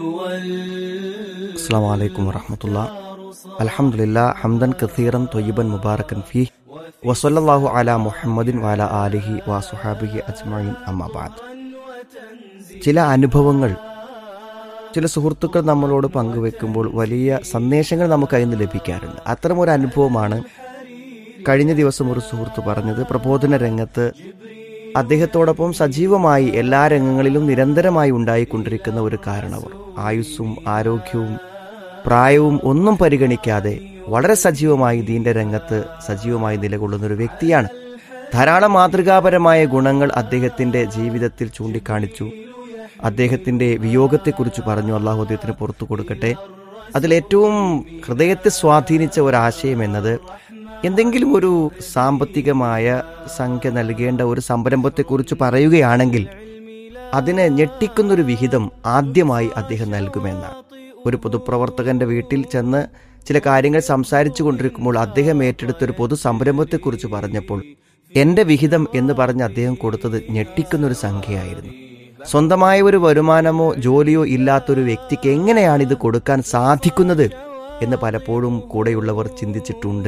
السلام عليكم ورحمة الله الحمد لله حمدا كثيرا طيبا مباركا فيه وصلى الله على محمد وعلى آله وصحابه أجمعين أما بعد ചില അനുഭവങ്ങൾ ചില സുഹൃത്തുക്കൾ നമ്മളോട് പങ്കുവെക്കുമ്പോൾ വലിയ സന്ദേശങ്ങൾ നമുക്ക് അതിൽ നിന്ന് ലഭിക്കാറുണ്ട് അത്തരമൊരു അനുഭവമാണ് കഴിഞ്ഞ ദിവസം ഒരു സുഹൃത്ത് പറഞ്ഞത് പ്രബോധന രംഗത്ത് അദ്ദേഹത്തോടൊപ്പം സജീവമായി എല്ലാ രംഗങ്ങളിലും നിരന്തരമായി ഉണ്ടായിക്കൊണ്ടിരിക്കുന്ന ഒരു കാരണവർ ആയുസ്സും ആരോഗ്യവും പ്രായവും ഒന്നും പരിഗണിക്കാതെ വളരെ സജീവമായി ദീന്റെ രംഗത്ത് സജീവമായി നിലകൊള്ളുന്ന ഒരു വ്യക്തിയാണ് ധാരാളം മാതൃകാപരമായ ഗുണങ്ങൾ അദ്ദേഹത്തിന്റെ ജീവിതത്തിൽ ചൂണ്ടിക്കാണിച്ചു അദ്ദേഹത്തിന്റെ വിയോഗത്തെക്കുറിച്ച് പറഞ്ഞു അള്ളാഹു അദ്ദേഹത്തിന് പുറത്തു കൊടുക്കട്ടെ അതിലേറ്റവും ഹൃദയത്തെ സ്വാധീനിച്ച ഒരാശയം എന്നത് എന്തെങ്കിലും ഒരു സാമ്പത്തികമായ സംഖ്യ നൽകേണ്ട ഒരു സംരംഭത്തെക്കുറിച്ച് പറയുകയാണെങ്കിൽ അതിനെ ഞെട്ടിക്കുന്നൊരു വിഹിതം ആദ്യമായി അദ്ദേഹം നൽകുമെന്നാണ് ഒരു പൊതുപ്രവർത്തകന്റെ വീട്ടിൽ ചെന്ന് ചില കാര്യങ്ങൾ സംസാരിച്ചു കൊണ്ടിരിക്കുമ്പോൾ അദ്ദേഹം ഏറ്റെടുത്ത ഒരു പൊതു സംരംഭത്തെക്കുറിച്ച് പറഞ്ഞപ്പോൾ എന്റെ വിഹിതം എന്ന് പറഞ്ഞ് അദ്ദേഹം കൊടുത്തത് ഞെട്ടിക്കുന്നൊരു സംഖ്യയായിരുന്നു സ്വന്തമായ ഒരു വരുമാനമോ ജോലിയോ ഇല്ലാത്തൊരു വ്യക്തിക്ക് എങ്ങനെയാണ് ഇത് കൊടുക്കാൻ സാധിക്കുന്നത് എന്ന് പലപ്പോഴും കൂടെയുള്ളവർ ചിന്തിച്ചിട്ടുണ്ട്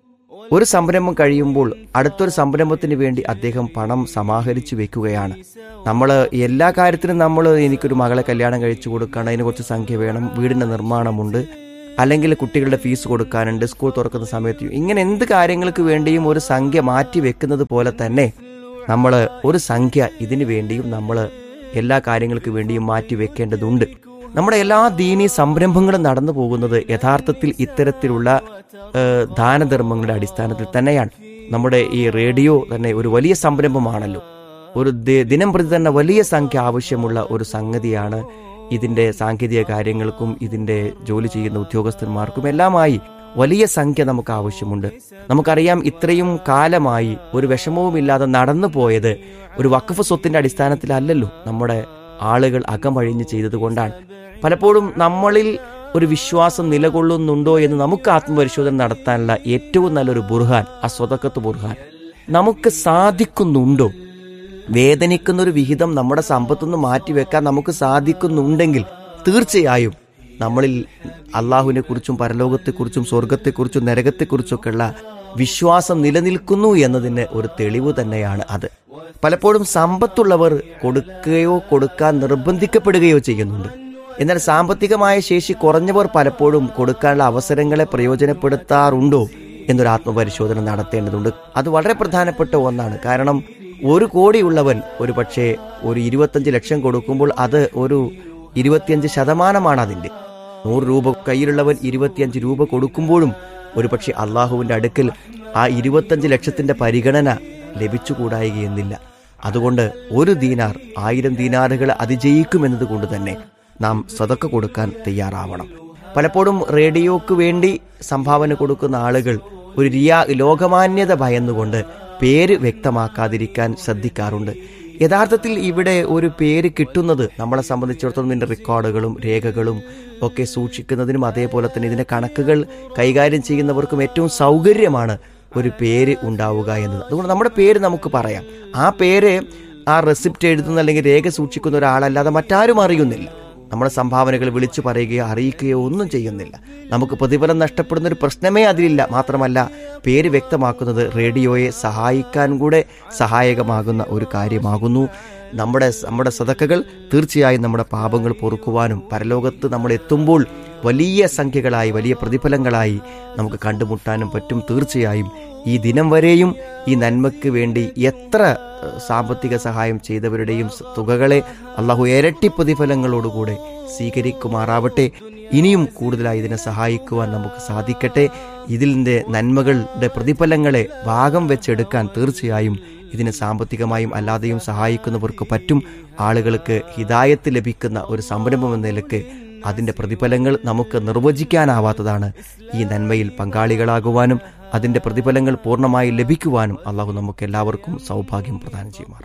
ഒരു സംരംഭം കഴിയുമ്പോൾ അടുത്തൊരു സംരംഭത്തിന് വേണ്ടി അദ്ദേഹം പണം സമാഹരിച്ചു വെക്കുകയാണ് നമ്മൾ എല്ലാ കാര്യത്തിനും നമ്മൾ എനിക്കൊരു മകളെ കല്യാണം കഴിച്ചു കൊടുക്കണം അതിന് കുറച്ച് സംഖ്യ വേണം വീടിന്റെ നിർമ്മാണമുണ്ട് അല്ലെങ്കിൽ കുട്ടികളുടെ ഫീസ് കൊടുക്കാനുണ്ട് സ്കൂൾ തുറക്കുന്ന സമയത്ത് ഇങ്ങനെ എന്ത് കാര്യങ്ങൾക്ക് വേണ്ടിയും ഒരു സംഖ്യ മാറ്റി വെക്കുന്നത് പോലെ തന്നെ നമ്മൾ ഒരു സംഖ്യ ഇതിനു വേണ്ടിയും നമ്മൾ എല്ലാ കാര്യങ്ങൾക്ക് വേണ്ടിയും മാറ്റി വെക്കേണ്ടതുണ്ട് നമ്മുടെ എല്ലാ ദീനീ സംരംഭങ്ങളും നടന്നു പോകുന്നത് യഥാർത്ഥത്തിൽ ഇത്തരത്തിലുള്ള ഏഹ്, ദാനധർമ്മങ്ങളുടെ അടിസ്ഥാനത്തിൽ തന്നെയാണ് നമ്മുടെ ഈ റേഡിയോ തന്നെ ഒരു വലിയ സംരംഭമാണല്ലോ ഒരു ദി- ദിനം പ്രതി തന്നെ വലിയ സംഖ്യ ആവശ്യമുള്ള ഒരു സംഗതിയാണ് ഇതിന്റെ സാങ്കേതിക കാര്യങ്ങൾക്കും ഇതിന്റെ ജോലി ചെയ്യുന്ന ഉദ്യോഗസ്ഥന്മാർക്കും എല്ലാമായി വലിയ സംഖ്യ നമുക്ക് ആവശ്യമുണ്ട് നമുക്കറിയാം ഇത്രയും കാലമായി ഒരു വിഷമവുമില്ലാതെ നടന്നു പോയത് ഒരു വഖഫ് സ്വത്തിന്റെ അടിസ്ഥാനത്തിലല്ലല്ലോ നമ്മുടെ ആളുകൾ അകമഴിഞ്ഞ് ചെയ്തതുകൊണ്ടാണ് പലപ്പോഴും നമ്മളിൽ ഒരു വിശ്വാസം നിലകൊള്ളുന്നുണ്ടോ എന്ന് നമുക്ക് ആത്മപരിശോധന നടത്താനുള്ള ഏറ്റവും നല്ലൊരു ബുർഹാൻ ആ സ്വതക്കത്ത് ബുർഹാൻ നമുക്ക് സാധിക്കുന്നുണ്ടോ വേദനിക്കുന്ന ഒരു വിഹിതം നമ്മുടെ സമ്പത്തുനിന്ന് മാറ്റിവെക്കാൻ നമുക്ക് സാധിക്കുന്നുണ്ടെങ്കിൽ തീർച്ചയായും നമ്മളിൽ അള്ളാഹുവിനെ കുറിച്ചും പരലോകത്തെക്കുറിച്ചും സ്വർഗത്തെക്കുറിച്ചും നരകത്തെക്കുറിച്ചൊക്കെയുള്ള വിശ്വാസം നിലനിൽക്കുന്നു എന്നതിന് ഒരു തെളിവ് തന്നെയാണ് അത് പലപ്പോഴും സമ്പത്തുള്ളവർ കൊടുക്കുകയോ കൊടുക്കാൻ നിർബന്ധിക്കപ്പെടുകയോ ചെയ്യുന്നുണ്ട് എന്നാൽ സാമ്പത്തികമായ ശേഷി കുറഞ്ഞവർ പലപ്പോഴും കൊടുക്കാനുള്ള അവസരങ്ങളെ പ്രയോജനപ്പെടുത്താറുണ്ടോ എന്നൊരു ആത്മപരിശോധന നടത്തേണ്ടതുണ്ട് അത് വളരെ പ്രധാനപ്പെട്ട ഒന്നാണ് കാരണം ഒരു കോടിയുള്ളവൻ ഒരു പക്ഷേ ഒരു ഇരുപത്തഞ്ച് ലക്ഷം കൊടുക്കുമ്പോൾ അത് ഒരു ഇരുപത്തിയഞ്ച് ശതമാനമാണ് അതിന്റെ നൂറ് രൂപ കയ്യിലുള്ളവൻ ഇരുപത്തിയഞ്ച് രൂപ കൊടുക്കുമ്പോഴും ഒരുപക്ഷെ അള്ളാഹുവിന്റെ അടുക്കൽ ആ ഇരുപത്തഞ്ച് ലക്ഷത്തിന്റെ പരിഗണന ലഭിച്ചുകൂടായികയെന്നില്ല അതുകൊണ്ട് ഒരു ദീനാർ ആയിരം ദീനാറുകൾ അതിജയിക്കുമെന്നത് കൊണ്ട് തന്നെ നാം സ്വതക്ക കൊടുക്കാൻ തയ്യാറാവണം പലപ്പോഴും റേഡിയോക്ക് വേണ്ടി സംഭാവന കൊടുക്കുന്ന ആളുകൾ ഒരു റിയാ ലോകമാന്യത ഭയന്നുകൊണ്ട് പേര് വ്യക്തമാക്കാതിരിക്കാൻ ശ്രദ്ധിക്കാറുണ്ട് യഥാർത്ഥത്തിൽ ഇവിടെ ഒരു പേര് കിട്ടുന്നത് നമ്മളെ സംബന്ധിച്ചിടത്തോളം ഇതിന്റെ റെക്കോർഡുകളും രേഖകളും ഒക്കെ സൂക്ഷിക്കുന്നതിനും അതേപോലെ തന്നെ ഇതിന്റെ കണക്കുകൾ കൈകാര്യം ചെയ്യുന്നവർക്കും ഏറ്റവും സൗകര്യമാണ് ഒരു പേര് ഉണ്ടാവുക എന്നത് അതുകൊണ്ട് നമ്മുടെ പേര് നമുക്ക് പറയാം ആ പേര് ആ റെസിപ്റ്റ് എഴുതുന്ന അല്ലെങ്കിൽ രേഖ സൂക്ഷിക്കുന്ന ഒരാളല്ലാതെ മറ്റാരും അറിയുന്നില്ല നമ്മുടെ സംഭാവനകൾ വിളിച്ചു പറയുകയോ അറിയിക്കുകയോ ഒന്നും ചെയ്യുന്നില്ല നമുക്ക് പ്രതിഫലം നഷ്ടപ്പെടുന്ന ഒരു പ്രശ്നമേ അതിലില്ല മാത്രമല്ല പേര് വ്യക്തമാക്കുന്നത് റേഡിയോയെ സഹായിക്കാൻ കൂടെ സഹായകമാകുന്ന ഒരു കാര്യമാകുന്നു നമ്മുടെ നമ്മുടെ സതക്കകൾ തീർച്ചയായും നമ്മുടെ പാപങ്ങൾ പൊറുക്കുവാനും പരലോകത്ത് നമ്മൾ എത്തുമ്പോൾ വലിയ സംഖ്യകളായി വലിയ പ്രതിഫലങ്ങളായി നമുക്ക് കണ്ടുമുട്ടാനും പറ്റും തീർച്ചയായും ഈ ദിനം വരെയും ഈ നന്മയ്ക്ക് വേണ്ടി എത്ര ഏഹ്, സാമ്പത്തിക സഹായം ചെയ്തവരുടെയും സ- തുകകളെ അള്ളാഹു ഇരട്ടി പ്രതിഫലങ്ങളോടുകൂടെ സ്വീകരിക്കുമാറാവട്ടെ ഇനിയും കൂടുതലായി ഇതിനെ സഹായിക്കുവാൻ നമുക്ക് സാധിക്കട്ടെ ഇതിൻ്റെ നന്മകളുടെ പ്രതിഫലങ്ങളെ ഭാഗം വെച്ചെടുക്കാൻ തീർച്ചയായും ഇതിന് സാമ്പത്തികമായും അല്ലാതെയും സഹായിക്കുന്നവർക്ക് പറ്റും ആളുകൾക്ക് ഹിതായത്ത് ലഭിക്കുന്ന ഒരു സംരംഭം എന്ന നിലക്ക് അതിന്റെ പ്രതിഫലങ്ങൾ നമുക്ക് നിർവചിക്കാനാവാത്തതാണ് ഈ നന്മയിൽ പങ്കാളികളാകുവാനും അതിന്റെ പ്രതിഫലങ്ങൾ പൂർണ്ണമായി ലഭിക്കുവാനും അള്ളാഹു നമുക്ക് എല്ലാവർക്കും സൗഭാഗ്യം പ്രദാനം ചെയ്യുമാറാം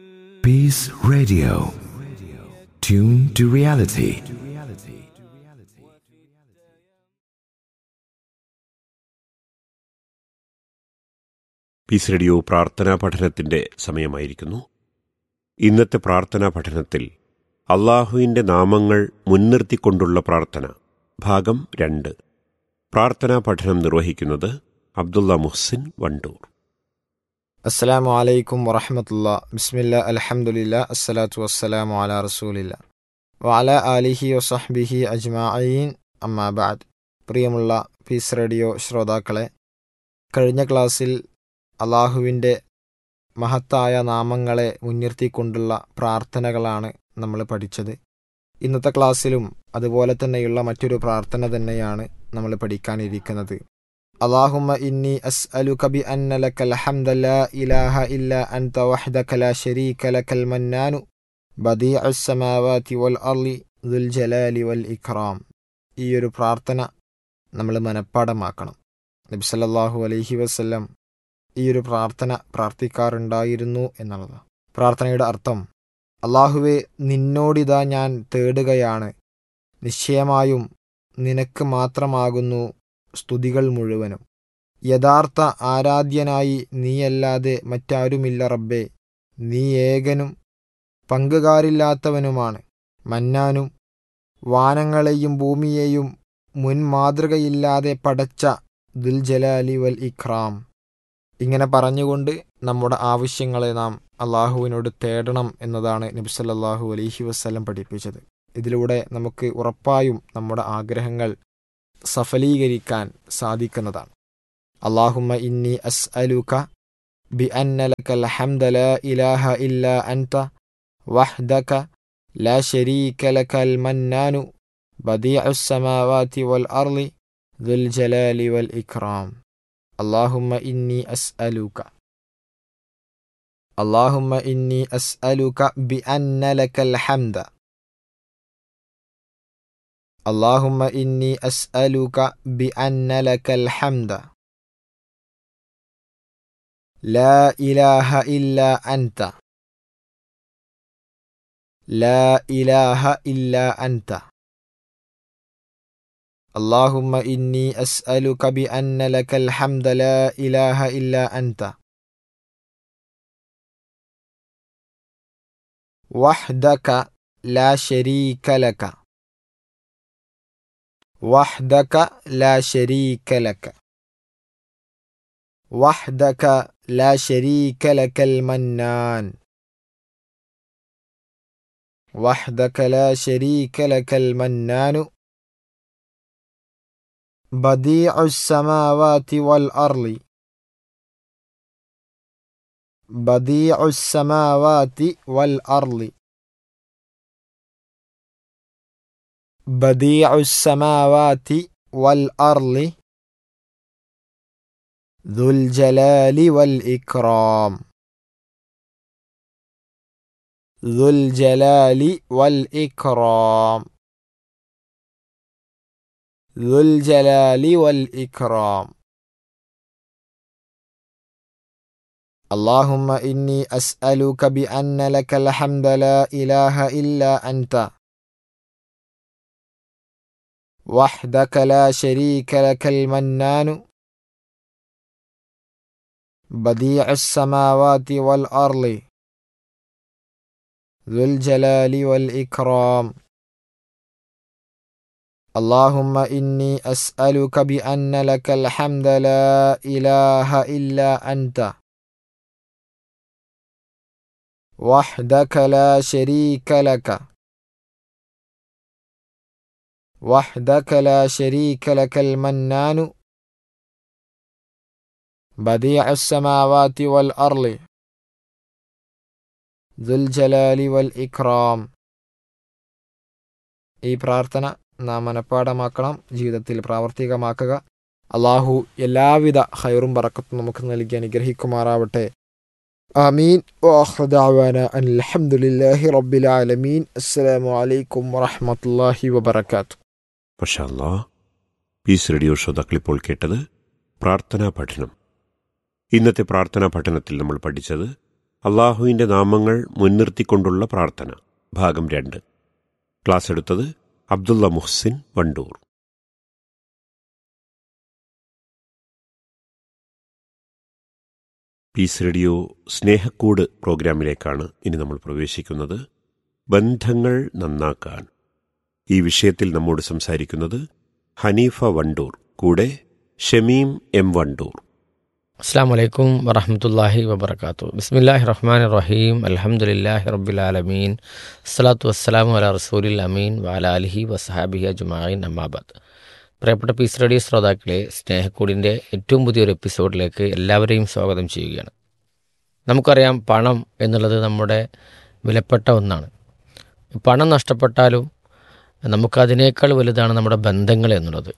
Peace Radio. Tune to reality. Peace Radio പ്രാർത്ഥനാ പഠനത്തിന്റെ സമയമായിരിക്കുന്നു ഇന്നത്തെ പ്രാർത്ഥനാ പഠനത്തിൽ അള്ളാഹുവിൻ്റെ നാമങ്ങൾ മുൻനിർത്തിക്കൊണ്ടുള്ള പ്രാർത്ഥന ഭാഗം രണ്ട് പ്രാർത്ഥനാ പഠനം നിർവഹിക്കുന്നത് അബ്ദുള്ള മുഹ്സിൻ വണ്ടൂർ അസ്സലാമു അലൈക്കും വറഹമത്തുള്ള ബിസ്മില്ല അൽഹംദുലില്ല അസ്സലാത്തു വസ്സലാമു അലാ റസൂലില്ല വഅല ആലിഹി വസഹ്ബിഹി അജ്മഈൻ അമ്മാബാദ് പ്രിയമുള്ള പീസ് റേഡിയോ ശ്രോതാക്കളെ കഴിഞ്ഞ ക്ലാസ്സിൽ അള്ളാഹുവിൻ്റെ മഹത്തായ നാമങ്ങളെ മുൻനിർത്തിക്കൊണ്ടുള്ള പ്രാർത്ഥനകളാണ് നമ്മൾ പഠിച്ചത് ഇന്നത്തെ ക്ലാസ്സിലും അതുപോലെ തന്നെയുള്ള മറ്റൊരു പ്രാർത്ഥന തന്നെയാണ് നമ്മൾ പഠിക്കാനിരിക്കുന്നത് اللهم إني أسألك بأن لك الحمد لا إله إلا أنت وحدك لا شريك لك المنان بديع السماوات والأرض ذو الجلال والإكرام ഈ ഒരു പ്രാർത്ഥന നമ്മൾ മനഃപ്പാടമാക്കണം നബി സല്ലല്ലാഹു അലൈഹി വസല്ലം ഈ ഒരു പ്രാർത്ഥന പ്രാർത്ഥിക്കാറുണ്ടായിരുന്നു എന്നുള്ളതാണ് പ്രാർത്ഥനയുടെ അർത്ഥം അള്ളാഹുവെ നിന്നോടിതാ ഞാൻ തേടുകയാണ് നിശ്ചയമായും നിനക്ക് മാത്രമാകുന്നു സ്തുതികൾ മുഴുവനും യഥാർത്ഥ ആരാധ്യനായി നീയല്ലാതെ മറ്റാരുമില്ല റബ്ബേ നീ ഏകനും പങ്കുകാരില്ലാത്തവനുമാണ് മന്നാനും വാനങ്ങളെയും ഭൂമിയെയും മുൻ മാതൃകയില്ലാതെ പടച്ച ദുൽജലാലി വൽ ഇഖ്റാം ഇങ്ങനെ പറഞ്ഞുകൊണ്ട് നമ്മുടെ ആവശ്യങ്ങളെ നാം അള്ളാഹുവിനോട് തേടണം എന്നതാണ് നബ്സല്ലാഹു അലൈഹി വസ്ലം പഠിപ്പിച്ചത് ഇതിലൂടെ നമുക്ക് ഉറപ്പായും നമ്മുടെ ആഗ്രഹങ്ങൾ സഫലീകരിക്കാൻ സാധിക്കുന്നതാണ് അള്ളാഹുമ്മ ഇന്നി അസ് അലുക ബി അന്നലക്കൽ ഹംദ ലാ ഇലാഹ ഇല്ല അൻത വഹ്ദക ലാ ശരീക ലക്കൽ മന്നാനു بديع السماوات والأرض ذو الجلال والإكرام اللهم إني أسألك اللهم إني أسألك بأن لك الحمد اللهم إني أسألك بأن لك الحمد لا إله إلا أنت لا إله إلا أنت اللهم إني أسألك بأن لك الحمد لا إله إلا أنت وحدك لا شريك لك وحدك لا شريك لك وحدك لا شريك لك المنان وحدك لا شريك لك المنان بديع السماوات والأرض بديع السماوات والأرض بديع السماوات والأرض ذو الجلال والإكرام ذو الجلال والإكرام ذو الجلال والإكرام اللهم إني أسألك بأن لك الحمد لا إله إلا أنت وحدك لا شريك لك المنان بديع السماوات والأرض ذو الجلال والإكرام اللهم إني أسألك بأن لك الحمد لا إله إلا أنت وحدك لا شريك لك وحدك لا شريك لك المنان بديع السماوات والأرض ذو الجلال والإكرام ഈ പ്രാർത്ഥന നാം മനഃപ്പാടമാക്കണം ജീവിതത്തിൽ പ്രാവർത്തികമാക്കുക അള്ളാഹു എല്ലാവിധ ഹൈറും പറക്കത്തും നമുക്ക് നൽകി അനുഗ്രഹിക്കുമാറാവട്ടെ ആമീൻ വാഹ്ദാവാന അൽഹംദുലില്ലാഹി റബ്ബിൽ ആലമീൻ അസ്സലാമു അലൈക്കും വറഹ്മത്തുള്ളാഹി വബറകാത്തു മഷാല്ലാ പീസ് റേഡിയോ ശ്രോതാക്കൾ ഇപ്പോൾ കേട്ടത് പ്രാർത്ഥനാ പഠനം ഇന്നത്തെ പ്രാർത്ഥനാ പഠനത്തിൽ നമ്മൾ പഠിച്ചത് അള്ളാഹുവിൻ്റെ നാമങ്ങൾ മുൻനിർത്തിക്കൊണ്ടുള്ള പ്രാർത്ഥന ഭാഗം രണ്ട് ക്ലാസ് എടുത്തത് അബ്ദുള്ള മുഹ്സിൻ വണ്ടൂർ പീസ് റേഡിയോ സ്നേഹക്കൂട് പ്രോഗ്രാമിലേക്കാണ് ഇനി നമ്മൾ പ്രവേശിക്കുന്നത് ബന്ധങ്ങൾ നന്നാക്കാൻ ഈ വിഷയത്തിൽ നമ്മോട് സംസാരിക്കുന്നത് ഹനീഫ വണ്ടൂർ കൂടെ ഷമീം എം വണ്ടൂർ അസ്സാം വലൈക്കും വറഹമത്തല്ലാഹി വബർക്കാത്തു ബിസ്മില്ലാഹി റഹ്മാൻ റഹീം അലഹമുല്ലാഹി റബ്ബുലാലമീൻ അസ്സലാത്തു വസ്സലാമു അല റസൂലിൽ അമീൻ വാല അലിഹി വസഹാബിഹി അജ്മായിൻ അമ്മാബാദ് പ്രിയപ്പെട്ട പീസ് റേഡിയോ ശ്രോതാക്കളെ സ്നേഹക്കൂടിൻ്റെ ഏറ്റവും പുതിയൊരു എപ്പിസോഡിലേക്ക് എല്ലാവരെയും സ്വാഗതം ചെയ്യുകയാണ് നമുക്കറിയാം പണം എന്നുള്ളത് നമ്മുടെ വിലപ്പെട്ട ഒന്നാണ് പണം നഷ്ടപ്പെട്ടാലും നമുക്കതിനേക്കാൾ വലുതാണ് നമ്മുടെ ബന്ധങ്ങൾ എന്നുള്ളത്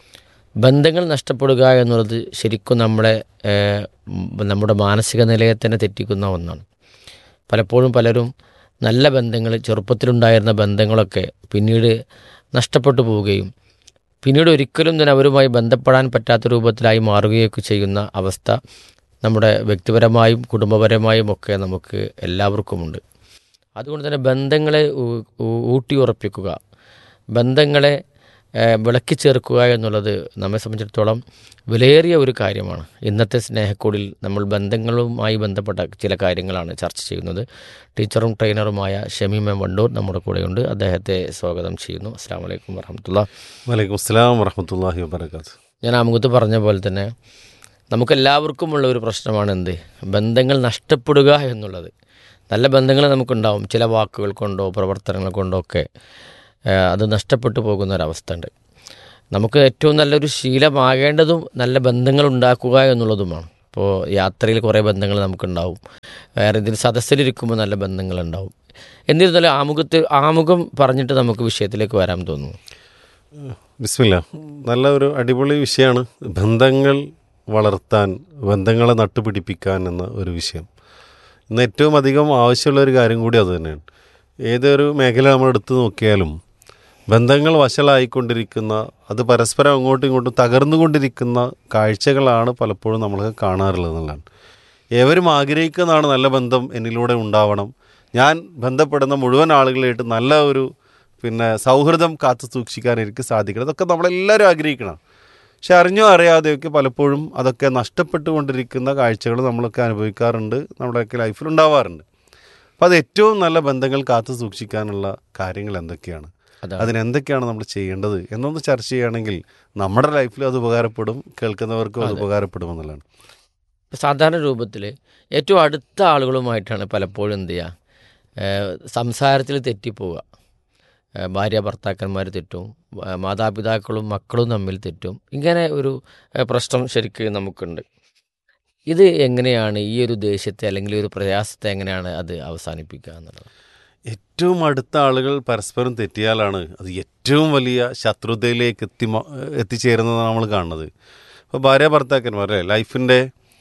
ബന്ധങ്ങൾ നഷ്ടപ്പെടുക എന്നുള്ളത് ശരിക്കും നമ്മളെ ഏഹ്, നമ്മുടെ മാനസിക നിലയെ തന്നെ തെറ്റിക്കുന്ന ഒന്നാണ് പലപ്പോഴും പലരും നല്ല ബന്ധങ്ങൾ ചെറുപ്പത്തിലുണ്ടായിരുന്ന ബന്ധങ്ങളൊക്കെ പിന്നീട് നഷ്ടപ്പെട്ടു പോവുകയും പിന്നീട് ഒരിക്കലും തന്നെ അവരുമായി ബന്ധപ്പെടാൻ പറ്റാത്ത രൂപത്തിലായി മാറുകയൊക്കെ ചെയ്യുന്ന അവസ്ഥ നമ്മുടെ വ്യക്തിപരമായും കുടുംബപരമായും ഒക്കെ നമുക്ക് എല്ലാവർക്കുമുണ്ട് അതുകൊണ്ട് തന്നെ ബന്ധങ്ങളെ ഊ- ഊ- ഊട്ടിയുറപ്പിക്കുക ബന്ധങ്ങളെ ഏഹ്, വിളക്കി ചേർക്കുക എന്നുള്ളത് നമ്മെ സംബന്ധിച്ചിടത്തോളം വിലയേറിയ ഒരു കാര്യമാണ് ഇന്നത്തെ സ്നേഹക്കൂടിൽ നമ്മൾ ബന്ധങ്ങളുമായി ബന്ധപ്പെട്ട ചില കാര്യങ്ങളാണ് ചർച്ച ചെയ്യുന്നത് ടീച്ചറും ട്രെയിനറുമായ ഷമീം എം വണ്ടൂർ നമ്മുടെ കൂടെയുണ്ട് അദ്ദേഹത്തെ സ്വാഗതം ചെയ്യുന്നു അസ്സാം വലൈക്കും വർഹമത്തുള്ള വലൈക്കും അസ്സലാം വറഹമത്തല്ലാഹി വബർക്കാത്ത് ഞാൻ ആമുഖത്ത് പറഞ്ഞ പോലെ തന്നെ നമുക്കെല്ലാവർക്കുമുള്ള ഒരു പ്രശ്നമാണ് എന്ത് ബന്ധങ്ങൾ നഷ്ടപ്പെടുക എന്നുള്ളത് നല്ല ബന്ധങ്ങൾ നമുക്കുണ്ടാവും ചില വാക്കുകൾ കൊണ്ടോ പ്രവർത്തനങ്ങൾ കൊണ്ടോ ഒക്കെ ഏഹ്, അത് നഷ്ടപ്പെട്ടു പോകുന്ന ഒരവസ്ഥ ഉണ്ട് നമുക്ക് ഏറ്റവും നല്ലൊരു ശീലമാകേണ്ടതും നല്ല ബന്ധങ്ങൾ ഉണ്ടാക്കുക എന്നുള്ളതുമാണ് ഇപ്പോൾ യാത്രയിൽ കുറേ ബന്ധങ്ങൾ നമുക്കുണ്ടാവും വേറെ എന്തെങ്കിലും സദസ്സിലിരിക്കുമ്പോൾ നല്ല ബന്ധങ്ങളുണ്ടാവും എന്നിരുന്നാലും ആമുഖത്ത് ആമുഖം പറഞ്ഞിട്ട് നമുക്ക് വിഷയത്തിലേക്ക് വരാൻ തോന്നുന്നു ബിസ്മില്ല നല്ല ഒരു അടിപൊളി വിഷയമാണ് ബന്ധങ്ങൾ വളർത്താൻ ബന്ധങ്ങളെ നട്ടുപിടിപ്പിക്കാൻ എന്ന ഒരു വിഷയം ഇന്ന് ഏറ്റവും അധികം ആവശ്യമുള്ള ഒരു കാര്യം കൂടി അത് തന്നെയാണ് ഏതൊരു മേഖല നമ്മൾ എടുത്തു നോക്കിയാലും ബന്ധങ്ങൾ വഷളായിക്കൊണ്ടിരിക്കുന്ന അത് പരസ്പരം അങ്ങോട്ടും ഇങ്ങോട്ടും തകർന്നുകൊണ്ടിരിക്കുന്ന കാഴ്ചകളാണ് പലപ്പോഴും നമ്മൾ കാണാറുള്ളത് എന്നുള്ളതാണ് ഏവരും ആഗ്രഹിക്കുന്നതാണ് നല്ല ബന്ധം എന്നിലൂടെ ഉണ്ടാവണം ഞാൻ ബന്ധപ്പെടുന്ന മുഴുവൻ ആളുകളായിട്ട് നല്ല ഒരു പിന്നെ സൗഹൃദം കാത്തു സൂക്ഷിക്കാൻ എനിക്ക് സാധിക്കണം അതൊക്കെ നമ്മളെല്ലാവരും ആഗ്രഹിക്കണം പക്ഷെ അറിഞ്ഞോ അറിയാതെയൊക്കെ പലപ്പോഴും അതൊക്കെ നഷ്ടപ്പെട്ടുകൊണ്ടിരിക്കുന്ന കാഴ്ചകൾ നമ്മളൊക്കെ അനുഭവിക്കാറുണ്ട് നമ്മുടെയൊക്കെ ലൈഫിൽ ഉണ്ടാവാറുണ്ട് അപ്പോൾ അത് ഏറ്റവും നല്ല ബന്ധങ്ങൾ കാത്തു സൂക്ഷിക്കാനുള്ള കാര്യങ്ങൾ എന്തൊക്കെയാണ് അതാണ്. അതിനെന്തൊക്കെയാണ് നമ്മൾ ചെയ്യേണ്ടത് എന്നൊന്ന് ചർച്ച ചെയ്യുകയാണെങ്കിൽ നമ്മുടെ ലൈഫിൽ അത് ഉപകാരപ്പെടും കേൾക്കുന്നവർക്കും അത് ഉപകാരപ്പെടുമെന്നുള്ളതാണ് സാധാരണ രൂപത്തിൽ ഏറ്റവും അടുത്ത ആളുകളുമായിട്ടാണ് പലപ്പോഴും എന്ത് ചെയ്യുക ഏഹ് സംസാരത്തിൽ തെറ്റിപ്പോവുക ഏഹ് ഭാര്യ ഭർത്താക്കന്മാർ തെറ്റും വ- മാതാപിതാക്കളും മക്കളും തമ്മിൽ തെറ്റും ഇങ്ങനെ ഒരു ഏഹ് പ്രശ്നം ശരിക്കും നമുക്കുണ്ട് ഇത് എങ്ങനെയാണ് ഈ ഒരു ദേഷ്യത്തെ അല്ലെങ്കിൽ ഈ ഒരു പ്രയാസത്തെ എങ്ങനെയാണ് അത് അവസാനിപ്പിക്കുക എന്നുള്ളത് ഏറ്റവും അടുത്ത ആളുകൾ പരസ്പരം തെറ്റിയാലാണ് അത് ഏറ്റവും വലിയ ശത്രുതയിലേക്ക് എത്തി എത്തിച്ചേരുന്നതാണ് നമ്മൾ കാണുന്നത് ഇപ്പോൾ ഭാര്യ ഭർത്താക്കന്മാർ അല്ലേ ലൈഫിൻ്റെ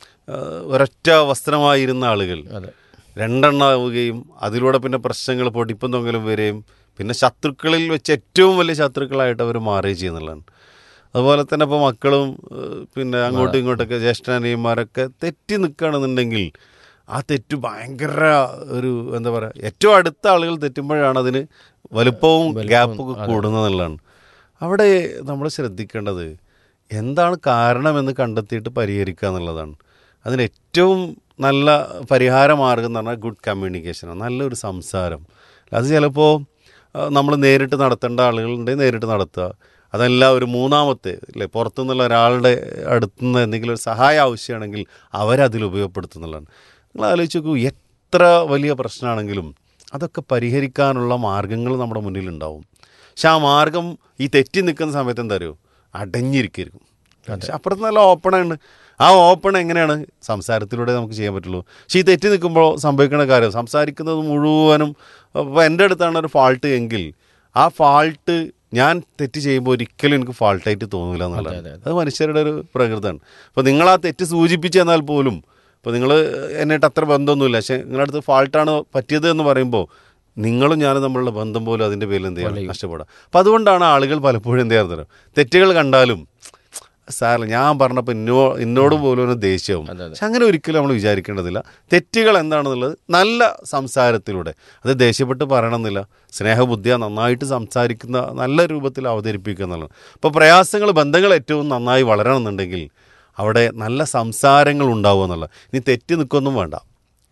ഒരൊറ്റ വസ്ത്രമായിരുന്ന ആളുകൾ അതെ രണ്ടെണ്ണമാവുകയും അതിലൂടെ പിന്നെ പ്രശ്നങ്ങൾ പൊടിപ്പും തൊങ്ങലും വരികയും പിന്നെ ശത്രുക്കളിൽ വെച്ച് ഏറ്റവും വലിയ ശത്രുക്കളായിട്ട് അവർ മാറുകയും ചെയ്യുന്നുള്ളതാണ് അതുപോലെ തന്നെ ഇപ്പോൾ മക്കളും ഏഹ്, പിന്നെ അങ്ങോട്ടും ഇങ്ങോട്ടൊക്കെ ജ്യേഷ്ഠാനിയന്മാരൊക്കെ തെറ്റി നിൽക്കുകയാണെന്നുണ്ടെങ്കിൽ ആ തെറ്റ് ഭയങ്കര ഒരു എന്താ പറയുക ഏറ്റവും അടുത്ത ആളുകൾ തെറ്റുമ്പോഴാണ് അതിന് വലുപ്പവും ഗ്യാപ്പൊക്കെ കൂടുന്നതെന്നുള്ളതാണ് അവിടെ നമ്മൾ ശ്രദ്ധിക്കേണ്ടത് എന്താണ് കാരണമെന്ന് കണ്ടെത്തിയിട്ട് പരിഹരിക്കുക എന്നുള്ളതാണ് അതിന് ഏറ്റവും നല്ല പരിഹാര മാർഗം എന്ന് പറഞ്ഞാൽ ഗുഡ് കമ്മ്യൂണിക്കേഷനാണ് നല്ലൊരു സംസാരം അത് ചിലപ്പോൾ നമ്മൾ നേരിട്ട് നടത്തേണ്ട ആളുകളുണ്ടെങ്കിൽ നേരിട്ട് നടത്തുക അതല്ല ഒരു മൂന്നാമത്തെ അല്ലേ പുറത്തുനിന്നുള്ള ഒരാളുടെ അടുത്തുനിന്ന് എന്തെങ്കിലും ഒരു സഹായം ആവശ്യമാണെങ്കിൽ അവരതിൽ ഉപയോഗപ്പെടുത്തുന്നുള്ളതാണ് നിങ്ങൾ ആലോചിച്ച് നോക്കൂ എത്ര വലിയ പ്രശ്നമാണെങ്കിലും അതൊക്കെ പരിഹരിക്കാനുള്ള മാർഗങ്ങൾ നമ്മുടെ മുന്നിലുണ്ടാവും പക്ഷെ ആ മാർഗം ഈ തെറ്റി നിൽക്കുന്ന സമയത്ത് എന്താ അറിയോ അടഞ്ഞിരിക്കും പക്ഷെ അപ്പുറത്ത് നല്ല ഓപ്പണാണ് ആ ഓപ്പൺ എങ്ങനെയാണ് സംസാരത്തിലൂടെ നമുക്ക് ചെയ്യാൻ പറ്റുള്ളൂ പക്ഷേ ഈ തെറ്റി നിൽക്കുമ്പോൾ സംഭവിക്കുന്ന കാര്യം സംസാരിക്കുന്നത് മുഴുവനും അപ്പോൾ എൻ്റെ അടുത്താണ് ഒരു ഫാൾട്ട് എങ്കിൽ ആ ഫാൾട്ട് ഞാൻ തെറ്റ് ചെയ്യുമ്പോൾ ഒരിക്കലും എനിക്ക് ഫാൾട്ടായിട്ട് തോന്നില്ല എന്നുള്ളതാണ് അത് മനുഷ്യരുടെ ഒരു പ്രകൃതമാണ് അപ്പോൾ നിങ്ങൾ ആ തെറ്റ് സൂചിപ്പിച്ച് തന്നാൽ പോലും ഇപ്പോൾ നിങ്ങൾ എന്നായിട്ട് അത്ര ബന്ധമൊന്നുമില്ല പക്ഷേ നിങ്ങളുടെ അടുത്ത് ഫാൾട്ടാണ് പറ്റിയത് എന്ന് പറയുമ്പോൾ നിങ്ങളും ഞാനും തമ്മിലുള്ള ബന്ധം പോലും അതിൻ്റെ പേരിൽ എന്ത് ചെയ്യണം നഷ്ടപ്പെടാം അപ്പം അതുകൊണ്ടാണ് ആളുകൾ പലപ്പോഴും എന്ത് ചെയ്യാറുണ്ട് തെറ്റുകൾ കണ്ടാലും സാറില്ല ഞാൻ പറഞ്ഞപ്പോൾ ഇന്നോ ഇന്നോട് പോലും ഒരു ദേഷ്യവും പക്ഷെ അങ്ങനെ ഒരിക്കലും നമ്മൾ വിചാരിക്കേണ്ടതില്ല തെറ്റുകൾ എന്താണെന്നുള്ളത് നല്ല സംസാരത്തിലൂടെ അത് ദേഷ്യപ്പെട്ട് പറയണമെന്നില്ല സ്നേഹബുദ്ധിയ നന്നായിട്ട് സംസാരിക്കുന്ന നല്ല രൂപത്തിൽ അവതരിപ്പിക്കുക എന്നുള്ളത് അപ്പോൾ പ്രയാസങ്ങൾ ബന്ധങ്ങൾ ഏറ്റവും നന്നായി വളരണമെന്നുണ്ടെങ്കിൽ അവിടെ നല്ല സംസാരങ്ങൾ ഉണ്ടാവുക എന്നുള്ള ഇനി തെറ്റി നിൽക്കൊന്നും വേണ്ട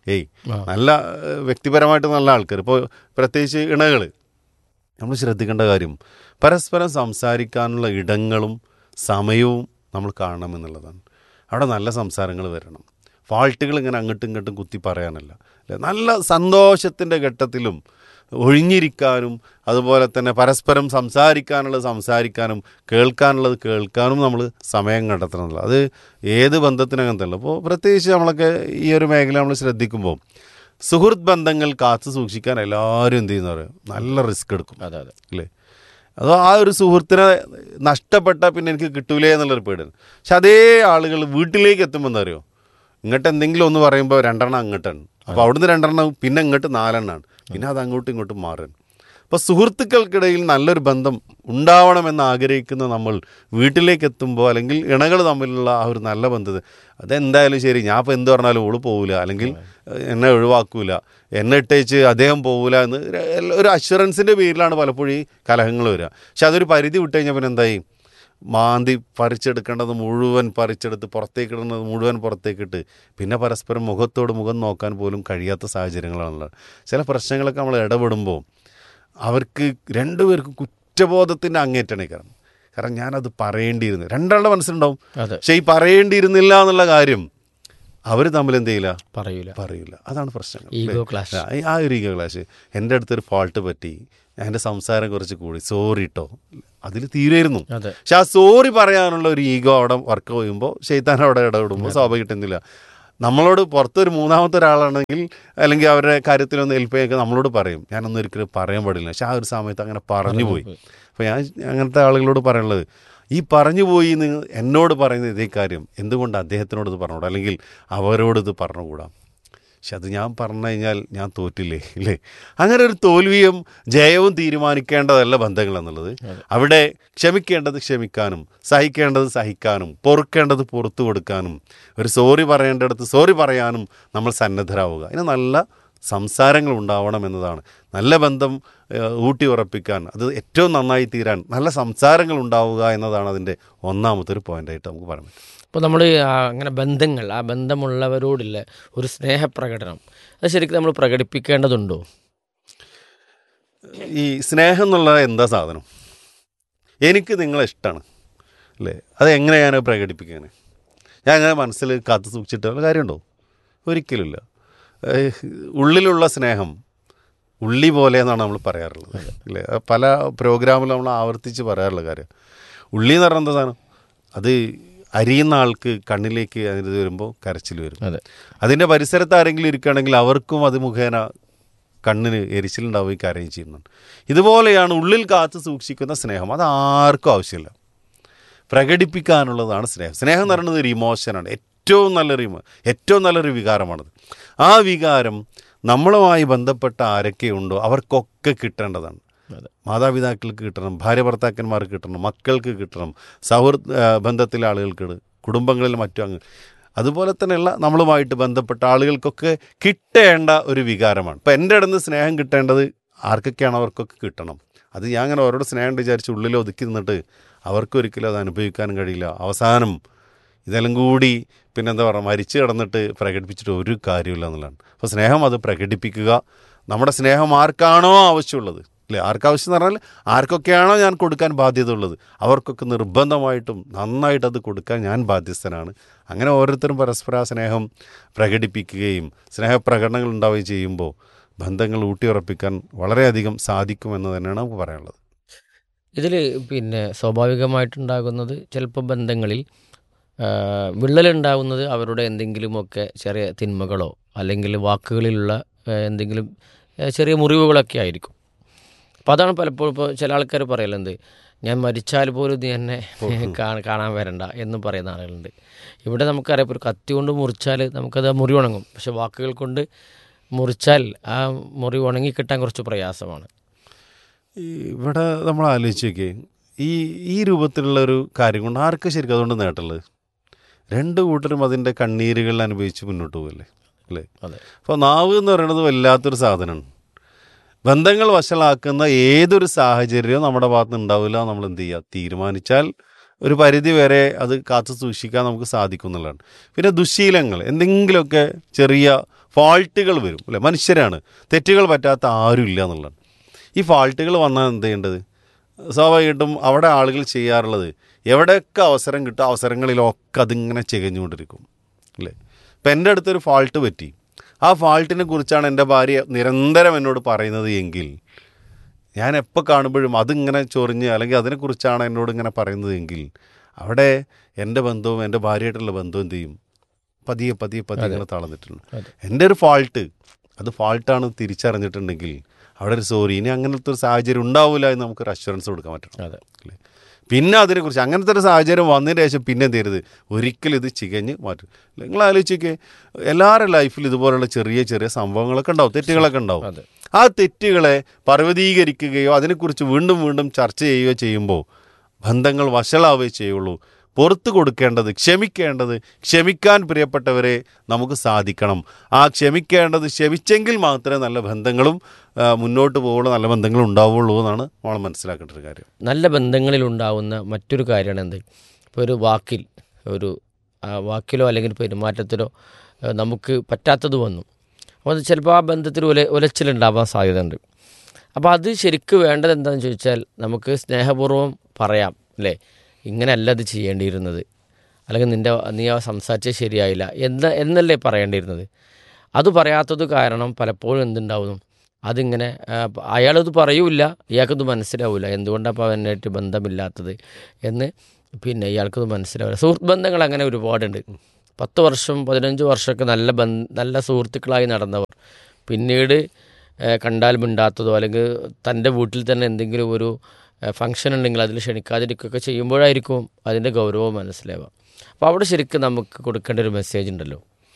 ഏയ് നല്ല ഏഹ്, വ്യക്തിപരമായിട്ട് നല്ല ആൾക്കാർ ഇപ്പോൾ പ്രത്യേകിച്ച് ഇണകൾ നമ്മൾ ശ്രദ്ധിക്കേണ്ട കാര്യം പരസ്പരം സംസാരിക്കാനുള്ള ഇടങ്ങളും സമയവും നമ്മൾ കാണണമെന്നുള്ളതാണ് അവിടെ നല്ല സംസാരങ്ങൾ വരണം ഫാൾട്ടുകൾ ഇങ്ങനെ അങ്ങോട്ടും ഇങ്ങോട്ടും കുത്തി പറയാനല്ല അല്ലേ നല്ല സന്തോഷത്തിൻ്റെ ഘട്ടത്തിലും ഒഴിഞ്ഞിരിക്കാനും അതുപോലെ തന്നെ പരസ്പരം സംസാരിക്കാനുള്ളത് സംസാരിക്കാനും കേൾക്കാനുള്ളത് കേൾക്കാനും നമ്മൾ സമയം കണ്ടെത്തണമെന്നില്ല അത് ഏത് ബന്ധത്തിനകത്തല്ല അപ്പോൾ പ്രത്യേകിച്ച് നമ്മളൊക്കെ ഈ ഒരു മേഖല നമ്മൾ ശ്രദ്ധിക്കുമ്പോൾ സുഹൃത്ത് ബന്ധങ്ങൾ കാത്തു സൂക്ഷിക്കാൻ എല്ലാവരും എന്ത് ചെയ്യുന്ന പറയും നല്ല റിസ്ക് എടുക്കും അതെ അതെ അല്ലേ അതോ ആ ഒരു സുഹൃത്തിനെ നഷ്ടപ്പെട്ടാൽ പിന്നെ എനിക്ക് കിട്ടൂലേ എന്നുള്ളൊരു പേടിയാണ് പക്ഷെ അതേ ആളുകൾ വീട്ടിലേക്ക് എത്തുമ്പോൾ എന്താ അറിയോ ഇങ്ങോട്ട് എന്തെങ്കിലും ഒന്ന് പറയുമ്പോൾ രണ്ടെണ്ണം അങ്ങോട്ടാണ് അപ്പോൾ അവിടുന്ന് രണ്ടെണ്ണം പിന്നെ ഇങ്ങോട്ട് നാലെണ്ണമാണ് പിന്നെ അത് അങ്ങോട്ടും ഇങ്ങോട്ടും മാറുകയാണ് അപ്പോൾ സുഹൃത്തുക്കൾക്കിടയിൽ നല്ലൊരു ബന്ധം ഉണ്ടാവണമെന്ന് ആഗ്രഹിക്കുന്ന നമ്മൾ വീട്ടിലേക്ക് എത്തുമ്പോൾ അല്ലെങ്കിൽ ഇണകൾ തമ്മിലുള്ള ആ ഒരു നല്ല ബന്ധത്തെ അതെന്തായാലും ശരി ഞാൻ ഇപ്പോൾ എന്ത് പറഞ്ഞാലും ഓള് പോവില്ല അല്ലെങ്കിൽ എന്നെ ഒഴിവാക്കൂല എന്നെ ഇട്ടേച്ച് അദ്ദേഹം പോവില്ല എന്ന് ഒരു- ഒരു അഷുറൻസിൻ്റെ പേരിലാണ് പലപ്പോഴും ഈ കലഹങ്ങൾ വരിക പക്ഷെ അതൊരു പരിധി വിട്ട് കഴിഞ്ഞാൽ പിന്നെ എന്തായി മാന്തി പറിച്ചെടുക്കേണ്ടത് മുഴുവൻ പറിച്ചെടുത്ത് പുറത്തേക്കിടുന്നത് മുഴുവൻ പുറത്തേക്കിട്ട് പിന്നെ പരസ്പരം മുഖത്തോട് മുഖം നോക്കാൻ പോലും കഴിയാത്ത സാഹചര്യങ്ങളാണുള്ളത് ചില പ്രശ്നങ്ങളൊക്കെ നമ്മൾ ഇടപെടുമ്പോൾ അവർക്ക് രണ്ടുപേർക്കും കുറ്റബോധത്തിൻ്റെ അങ്ങേറ്റണേ കാരണം കാരണം ഞാനത് പറയേണ്ടിയിരുന്നു രണ്ടാളുടെ മനസ്സിലുണ്ടാവും അതെ പക്ഷേ ഈ പറയേണ്ടിയിരുന്നില്ല എന്നുള്ള കാര്യം അവർ തമ്മിൽ എന്ത് ചെയ്യില്ല പറയൂല പറയില്ല അതാണ് പ്രശ്നങ്ങൾ Ego അല്ലേ? clash. ആ, ആ ഒരു ഈഗോ ക്ലാഷ് എൻ്റെ അടുത്തൊരു ഫാൾട്ട് പറ്റി എൻ്റെ സംസാരം കുറച്ച് കൂടി സോറി കേട്ടോ അതിൽ തീരുമായിരുന്നു അതെ പക്ഷെ ആ സോറി പറയാനുള്ള ഒരു ഈഗോ അവിടെ വർക്ക് ചെയ്യുമ്പോൾ ഷെയ്ത്താൻ അവിടെ ഇടപെടുമ്പോൾ സ്വാഭാവികം കിട്ടുന്നില്ല നമ്മളോട് പുറത്തൊരു മൂന്നാമത്തെ ഒരാളാണെങ്കിൽ അല്ലെങ്കിൽ അവരുടെ കാര്യത്തിലൊന്ന് ഹെൽപ്പ് ചെയ്യാൻ നമ്മളോട് പറയും ഞാനൊന്നും ഒരിക്കലും പറയാൻ പാടില്ല പക്ഷെ ആ ഒരു സമയത്ത് അങ്ങനെ പറഞ്ഞു പോയി അപ്പോൾ ഞാൻ അങ്ങനത്തെ ആളുകളോട് പറയാനുള്ളത് ഈ പറഞ്ഞു പോയി എന്ന് എന്നോട് പറയുന്ന ഇതേ കാര്യം എന്തുകൊണ്ട് അദ്ദേഹത്തിനോട് ഇത് പറഞ്ഞുകൂടാ അല്ലെങ്കിൽ അവരോട് ഇത് പറഞ്ഞുകൂടാ പക്ഷെ അത് ഞാൻ പറഞ്ഞു കഴിഞ്ഞാൽ ഞാൻ തോറ്റില്ലേ ഇല്ലേ അങ്ങനെ ഒരു തോൽവിയും ജയവും തീരുമാനിക്കേണ്ടതല്ല ബന്ധങ്ങൾ എന്നുള്ളത് അവിടെ ക്ഷമിക്കേണ്ടത് ക്ഷമിക്കാനും സഹിക്കേണ്ടത് സഹിക്കാനും പൊറുക്കേണ്ടത് പുറത്തു കൊടുക്കാനും ഒരു സോറി പറയേണ്ടടുത്ത് സോറി പറയാനും നമ്മൾ സന്നദ്ധരാവുക അതിന് നല്ല സംസാരങ്ങൾ ഉണ്ടാവണം എന്നതാണ് നല്ല ബന്ധം ഏഹ്, ഊട്ടി ഉറപ്പിക്കാൻ അത് ഏറ്റവും നന്നായി തീരാൻ നല്ല സംസാരങ്ങൾ ഉണ്ടാവുക എന്നതാണ് അതിൻ്റെ ഒന്നാമത്തെ ഒരു പോയിൻ്റായിട്ട് നമുക്ക് പറയാൻ പറ്റും അപ്പോൾ നമ്മൾ അങ്ങനെ ബന്ധങ്ങൾ ആ ബന്ധമുള്ളവരോടുള്ള ഒരു സ്നേഹപ്രകടനം അത് ശരിക്കും നമ്മൾ പ്രകടിപ്പിക്കേണ്ടതുണ്ടോ ഈ സ്നേഹം എന്നുള്ള എന്താ സാധനം എനിക്ക് നിങ്ങളെ ഇഷ്ടമാണ് അല്ലേ അത് എങ്ങനെ ഞാൻ പ്രകടിപ്പിക്കാൻ ഞാൻ അങ്ങനെ മനസ്സിൽ കാത്തു സൂക്ഷിച്ചിട്ട് വല്ല കാര്യമുണ്ടോ ഒരിക്കലുമില്ല ഏഹ്, ഉള്ളിലുള്ള സ്നേഹം ഉള്ളി പോലെ എന്നാണ് നമ്മൾ പറയാറുള്ളത് അല്ലേ അത് പല പ്രോഗ്രാമിലും നമ്മൾ ആവർത്തിച്ച് പറയാറുള്ള കാര്യം ഉള്ളി എന്ന് പറഞ്ഞാൽ എന്താ സാധനം അത് അരിയുന്ന ആൾക്ക് കണ്ണിലേക്ക് അതിന് വരുമ്പോൾ കരച്ചിൽ വരും അതെ അതിൻ്റെ പരിസരത്ത് ആരെങ്കിലും ഇരിക്കുകയാണെങ്കിൽ അവർക്കും അത് മുഖേന കണ്ണിന് എരിച്ചിലുണ്ടാവുകയും കരയും ചെയ്യുന്നുണ്ട് ഇതുപോലെയാണ് ഉള്ളിൽ കാത്തു സൂക്ഷിക്കുന്ന സ്നേഹം അത് ആർക്കും ആവശ്യമില്ല പ്രകടിപ്പിക്കാനുള്ളതാണ് സ്നേഹം സ്നേഹം എന്ന് പറയുന്നത് ഒരു ഇമോഷനാണ് ഏറ്റവും നല്ലൊരു ഇമോ ഏറ്റവും നല്ലൊരു വികാരമാണത് ആ വികാരം നമ്മളുമായി ബന്ധപ്പെട്ട ആരൊക്കെയുണ്ടോ അവർക്കൊക്കെ കിട്ടേണ്ടതാണ് അതെ. മാതാപിതാക്കൾക്ക് കിട്ടണം ഭാര്യ ഭർത്താക്കന്മാർക്ക് കിട്ടണം മക്കൾക്ക് കിട്ടണം സൗഹൃദ ആ, ബന്ധത്തിലെ ആളുകൾക്ക് കിട്ടണം. കുടുംബങ്ങളിൽ മറ്റു അങ്ങ് അതുപോലെ തന്നെയുള്ള നമ്മളുമായിട്ട് ബന്ധപ്പെട്ട ആളുകൾക്കൊക്കെ കിട്ടേണ്ട ഒരു വികാരമാണ് ഇപ്പം എൻ്റെ അടുത്ത് സ്നേഹം കിട്ടേണ്ടത് ആർക്കൊക്കെയാണ് അവർക്കൊക്കെ കിട്ടണം അത് ഞാൻ അങ്ങനെ അവരോട് സ്നേഹം വിചാരിച്ച് ഉള്ളിൽ ഒതുക്കി നിന്നിട്ട് അവർക്കൊരിക്കലും അത് അനുഭവിക്കാനും കഴിയില്ല അവസാനം ഇതെല്ലാം കൂടി പിന്നെന്താ പറയുക മരിച്ചു കിടന്നിട്ട് പ്രകടിപ്പിച്ചിട്ട് ഒരു കാര്യമില്ല എന്നുള്ളതാണ് അപ്പോൾ സ്നേഹം അത് പ്രകടിപ്പിക്കുക നമ്മുടെ സ്നേഹം ആർക്കാണോ ആവശ്യമുള്ളത് അല്ലേ ആർക്കാവശ്യം എന്ന് പറഞ്ഞാൽ ആർക്കൊക്കെയാണോ ഞാൻ കൊടുക്കാൻ ബാധ്യത ഉള്ളത് അവർക്കൊക്കെ നിർബന്ധമായിട്ടും നന്നായിട്ട് അത് കൊടുക്കാൻ ഞാൻ ബാധ്യസ്ഥനാണ് അങ്ങനെ ഓരോരുത്തരും പരസ്പര ആ സ്നേഹം പ്രകടിപ്പിക്കുകയും സ്നേഹപ്രകടനങ്ങൾ ഉണ്ടാവുകയും ചെയ്യുമ്പോൾ ബന്ധങ്ങൾ ഊട്ടിയുറപ്പിക്കാൻ വളരെയധികം സാധിക്കുമെന്ന് തന്നെയാണ് നമുക്ക് പറയാനുള്ളത് ഇതിൽ പിന്നെ സ്വാഭാവികമായിട്ടുണ്ടാകുന്നത് ചിലപ്പോൾ ബന്ധങ്ങളിൽ ആ, വിള്ളലുണ്ടാകുന്നത് അവരുടെ എന്തെങ്കിലുമൊക്കെ ചെറിയ തിന്മകളോ അല്ലെങ്കിൽ വാക്കുകളിലുള്ള ആ, എന്തെങ്കിലും ആ, ചെറിയ മുറിവുകളൊക്കെ ആയിരിക്കും അപ്പോൾ അതാണ് പലപ്പോഴും ഇപ്പോൾ ചില ആൾക്കാർ പറയലെന്ത് ഞാൻ മരിച്ചാൽ പോലും നീ എന്നെ കാ- കാണാൻ വരണ്ട എന്ന് പറയുന്ന ആളുകളുണ്ട് ഇവിടെ നമുക്കറിയാം ഇപ്പോൾ ഒരു കത്തി കൊണ്ട് മുറിച്ചാൽ നമുക്കത് ആ മുറി ഉണങ്ങും പക്ഷെ വാക്കുകൾ കൊണ്ട് മുറിച്ചാൽ ആ മുറി ഉണങ്ങി കിട്ടാൻ കുറച്ച് പ്രയാസമാണ് ഈ ഇവിടെ നമ്മൾ ആലോചിച്ച് നോക്കിയേ ഈ ഈ രൂപത്തിലുള്ള ഒരു കാര്യം കൊണ്ട് ആർക്ക് ശരിക്കും അതുകൊണ്ട് നേട്ടമുള്ളത് രണ്ട് കൂട്ടരും അതിൻ്റെ കണ്ണീരുകൾ അനുഭവിച്ച് മുന്നോട്ട് പോകല്ലേ അല്ലേ അതെ അപ്പോൾ നാവ് എന്ന് പറയുന്നത് വല്ലാത്തൊരു സാധനമാണ് ബന്ധങ്ങൾ വഷളാക്കുന്ന ഏതൊരു സാഹചര്യവും നമ്മുടെ ഭാഗത്ത് ഉണ്ടാവില്ല നമ്മൾ എന്ത് ചെയ്യുക തീരുമാനിച്ചാൽ ഒരു പരിധി വരെ അത് കാത്തു സൂക്ഷിക്കാൻ നമുക്ക് സാധിക്കും എന്നുള്ളതാണ് പിന്നെ ദുശീലങ്ങൾ എന്തെങ്കിലുമൊക്കെ ചെറിയ ഫാൾട്ടുകൾ വരും അല്ലേ മനുഷ്യരാണ് തെറ്റുകൾ പറ്റാത്ത ആരും ഇല്ല എന്നുള്ളതാണ് ഈ ഫാൾട്ടുകൾ വന്നാൽ എന്ത് ചെയ്യേണ്ടത് സ്വാഭാവികമായിട്ടും അവിടെ ആളുകൾ ചെയ്യാറുള്ളത് എവിടെയൊക്കെ അവസരം കിട്ടും അവസരങ്ങളിലൊക്കെ അതിങ്ങനെ ചികഞ്ഞുകൊണ്ടിരിക്കും അല്ലേ ഇപ്പം എൻ്റെ അടുത്തൊരു ഫാൾട്ട് പറ്റി ആ ഫാൾട്ടിനെ കുറിച്ചാണ് എൻ്റെ ഭാര്യ നിരന്തരം എന്നോട് പറയുന്നത് എങ്കിൽ ഞാൻ എപ്പോൾ കാണുമ്പോഴും അതിങ്ങനെ ചൊറിഞ്ഞ് അല്ലെങ്കിൽ അതിനെക്കുറിച്ചാണ് എന്നോട് ഇങ്ങനെ പറയുന്നത് എങ്കിൽ അവിടെ എൻ്റെ ബന്ധവും എൻ്റെ ഭാര്യയായിട്ടുള്ള ബന്ധവും എന്ത് ചെയ്യും പതിയെ പതിയെ പതിയെ ഇങ്ങനെ തളർന്നിട്ടുണ്ട് എൻ്റെ ഒരു ഫാൾട്ട് അത് ഫാൾട്ടാണ് തിരിച്ചറിഞ്ഞിട്ടുണ്ടെങ്കിൽ അവിടെ ഒരു സോറി ഇനി അങ്ങനത്തെ ഒരു സാഹചര്യം ഉണ്ടാവില്ല എന്ന് നമുക്കൊരു അഷുറൻസ് കൊടുക്കാൻ പറ്റണം അതെ അല്ലേ പിന്നെ അതിനെക്കുറിച്ച് അങ്ങനത്തെ ഒരു സാഹചര്യം വന്നതിന് ശേഷം പിന്നെ എന്ത് ചെയ്യരുത് ഒരിക്കലും ഇത് ചികഞ്ഞ് മാറ്റും നിങ്ങൾ ആലോചിച്ചേക്ക് എല്ലാവരുടെ ലൈഫിൽ ഇതുപോലുള്ള ചെറിയ ചെറിയ സംഭവങ്ങളൊക്കെ ഉണ്ടാവും തെറ്റുകളൊക്കെ ഉണ്ടാവും അതെ. ആ തെറ്റുകളെ പർവ്വതീകരിക്കുകയോ അതിനെക്കുറിച്ച് വീണ്ടും വീണ്ടും ചർച്ച ചെയ്യുകയോ ചെയ്യുമ്പോൾ ബന്ധങ്ങൾ വഷളാവുകയോ ചെയ്യുള്ളൂ പുറത്തു കൊടുക്കേണ്ടത് ക്ഷമിക്കേണ്ടത് ക്ഷമിക്കാൻ പ്രിയപ്പെട്ടവരെ നമുക്ക് സാധിക്കണം ആ ക്ഷമിക്കേണ്ടത് ക്ഷമിച്ചെങ്കിൽ മാത്രമേ നല്ല ബന്ധങ്ങളും ആ, മുന്നോട്ട് പോകുള്ളൂ നല്ല ബന്ധങ്ങളും ഉണ്ടാവുള്ളൂ എന്നാണ് നമ്മൾ മനസ്സിലാക്കേണ്ട ഒരു കാര്യം നല്ല ബന്ധങ്ങളിലുണ്ടാവുന്ന മറ്റൊരു കാര്യമാണ് എന്ത് ഇപ്പോൾ ഒരു വാക്കിൽ ഒരു ആ, വാക്കിലോ അല്ലെങ്കിൽ പെരുമാറ്റത്തിലോ ആ, നമുക്ക് പറ്റാത്തത് വന്നു അപ്പോൾ അത് ചിലപ്പോൾ ആ ബന്ധത്തിൽ ഉല ഉലച്ചിലുണ്ടാവാൻ സാധ്യതയുണ്ട് അപ്പോൾ അത് ശരിക്ക് വേണ്ടത് എന്താണെന്ന് ചോദിച്ചാൽ നമുക്ക് സ്നേഹപൂർവ്വം പറയാം അല്ലേ ഇങ്ങനെയല്ല അത് ചെയ്യേണ്ടിയിരുന്നത് അല്ലെങ്കിൽ നിൻ്റെ നീ ആ സംസാരിച്ചത് ശരിയായില്ല എന്ന് എന്നല്ലേ പറയേണ്ടിയിരുന്നത് അത് പറയാത്തത് കാരണം പലപ്പോഴും എന്തുണ്ടാവുന്നു അതിങ്ങനെ ആ, അയാളത് പറയൂല ഇയാൾക്കത് മനസ്സിലാവില്ല എന്തുകൊണ്ടാണ് അപ്പോൾ അവനായിട്ട് ബന്ധമില്ലാത്തത് എന്ന് പിന്നെ ഇയാൾക്കത് മനസ്സിലാവില്ല സുഹൃത്ത് ബന്ധങ്ങൾ അങ്ങനെ ഒരുപാടുണ്ട് പത്ത് വർഷം പതിനഞ്ച് വർഷമൊക്കെ നല്ല ബന്ധ നല്ല സുഹൃത്തുക്കളായി നടന്നവർ പിന്നീട് ആ, കണ്ടാൽ മിണ്ടാത്തതോ അല്ലെങ്കിൽ തൻ്റെ വീട്ടിൽ തന്നെ എന്തെങ്കിലും ഒരു ഫംഗ്ഷൻ ഉണ്ടെങ്കിൽ അതിൽ ക്ഷണിക്കാതിരിക്കുകയൊക്കെ ചെയ്യുമ്പോഴായിരിക്കും അതിൻ്റെ ഗൗരവം മനസ്സിലാവുക അപ്പോൾ അവിടെ ശരിക്കും നമുക്ക് കൊടുക്കേണ്ട ഒരു മെസ്സേജ് ഉണ്ടല്ലോ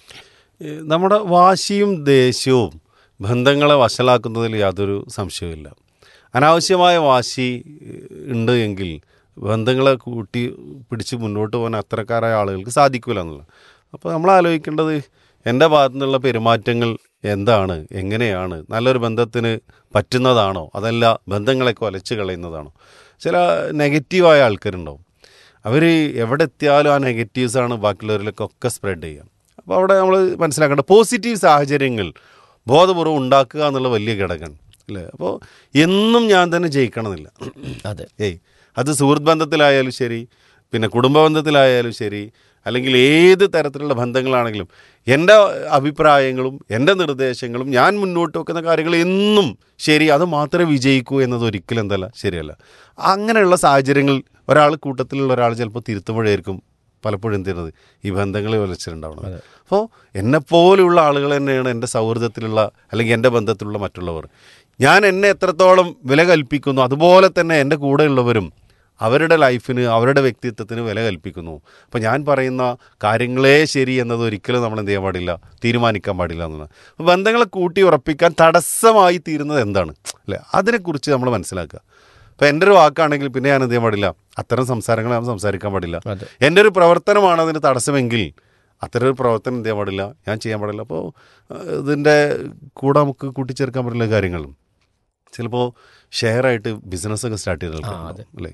ഏ, നമ്മുടെ വാശിയും ദേഷ്യവും ബന്ധങ്ങളെ വഷളാക്കുന്നതിൽ യാതൊരു സംശയവുമില്ല അനാവശ്യമായ വാശി ഏ, ഉണ്ട് എങ്കിൽ ബന്ധങ്ങളെ കൂട്ടി പിടിച്ച് മുന്നോട്ട് പോകാൻ അത്തരക്കാരായ ആളുകൾക്ക് സാധിക്കില്ല എന്നുള്ളത് അപ്പോൾ നമ്മൾ ആലോചിക്കേണ്ടത് എൻ്റെ ഭാഗത്തു നിന്നുള്ള പെരുമാറ്റങ്ങൾ എന്താണ് എങ്ങനെയാണ് നല്ലൊരു ബന്ധത്തിന് പറ്റുന്നതാണോ അതല്ല ബന്ധങ്ങളെ കൊലച്ച് കളയുന്നതാണോ ചില നെഗറ്റീവായ ആൾക്കാരുണ്ടാവും അവർ എവിടെ എത്തിയാലും ആ നെഗറ്റീവ്സാണ് ബാക്കിയുള്ളവരിലേക്കൊക്കെ സ്പ്രെഡ് ചെയ്യുക അപ്പോൾ അവിടെ നമ്മൾ മനസ്സിലാക്കേണ്ട പോസിറ്റീവ് സാഹചര്യങ്ങൾ ബോധപൂർവ്വം ഉണ്ടാക്കുക എന്നുള്ള വലിയ ഘടകമാണ് അല്ലേ അപ്പോൾ എന്നും ഞാൻ തന്നെ ജയിക്കണമെന്നില്ല അതെ ഏയ് അത് സുഹൃത്ത് ബന്ധത്തിലായാലും ശരി പിന്നെ കുടുംബ ബന്ധത്തിലായാലും ശരി അല്ലെങ്കിൽ ഏത് തരത്തിലുള്ള ബന്ധങ്ങളാണെങ്കിലും എൻ്റെ അഭിപ്രായങ്ങളും എൻ്റെ നിർദ്ദേശങ്ങളും ഞാൻ മുന്നോട്ട് വെക്കുന്ന കാര്യങ്ങൾ എന്നും ശരി അത് മാത്രമേ വിജയിക്കൂ എന്നത് ഒരിക്കലും എന്തല്ല ശരിയല്ല അങ്ങനെയുള്ള സാഹചര്യങ്ങൾ ഒരാൾ കൂട്ടത്തിലുള്ള ഒരാൾ ചിലപ്പോൾ തിരുത്തുമ്പോഴായിരിക്കും പലപ്പോഴും എന്ത് ചെയ്യുന്നത് ഈ ബന്ധങ്ങളിൽ വിളിച്ചിട്ടുണ്ടാവുന്നത് അപ്പോൾ എന്നെപ്പോലുള്ള ആളുകൾ തന്നെയാണ് എൻ്റെ സൗഹൃദത്തിലുള്ള അല്ലെങ്കിൽ എൻ്റെ ബന്ധത്തിലുള്ള മറ്റുള്ളവർ ഞാൻ എന്നെ എത്രത്തോളം വില കൽപ്പിക്കുന്നു അതുപോലെ തന്നെ എൻ്റെ കൂടെയുള്ളവരും അവരുടെ ലൈഫിന് അവരുടെ വ്യക്തിത്വത്തിന് വില കൽപ്പിക്കുന്നു അപ്പോൾ ഞാൻ പറയുന്ന കാര്യങ്ങളേ ശരി എന്നത് ഒരിക്കലും നമ്മൾ എന്ത് ചെയ്യാൻ പാടില്ല തീരുമാനിക്കാൻ പാടില്ല എന്നാണ് അപ്പോൾ ബന്ധങ്ങളെ കൂട്ടി ഉറപ്പിക്കാൻ തടസ്സമായി തീരുന്നത് എന്താണ് അല്ലേ അതിനെക്കുറിച്ച് നമ്മൾ മനസ്സിലാക്കുക അപ്പോൾ എൻ്റെ ഒരു വാക്കാണെങ്കിൽ പിന്നെ ഞാൻ എന്ത് ചെയ്യാൻ പാടില്ല അത്തരം സംസാരങ്ങൾ ഞാൻ സംസാരിക്കാൻ പാടില്ല അതെ. എൻ്റെ ഒരു പ്രവർത്തനമാണ് അതിന് തടസ്സമെങ്കിൽ അത്തരം ഒരു പ്രവർത്തനം എന്ത് ചെയ്യാൻ പാടില്ല ഞാൻ ചെയ്യാൻ പാടില്ല അപ്പോൾ ഇതിൻ്റെ കൂടെ നമുക്ക് കൂട്ടിച്ചേർക്കാൻ പറ്റുന്ന കാര്യങ്ങളും ചിലപ്പോൾ ഷെയറായിട്ട് ബിസിനസ്സൊക്കെ സ്റ്റാർട്ട് ചെയ്ത ആൾക്കാരുണ്ടാവും അല്ലേ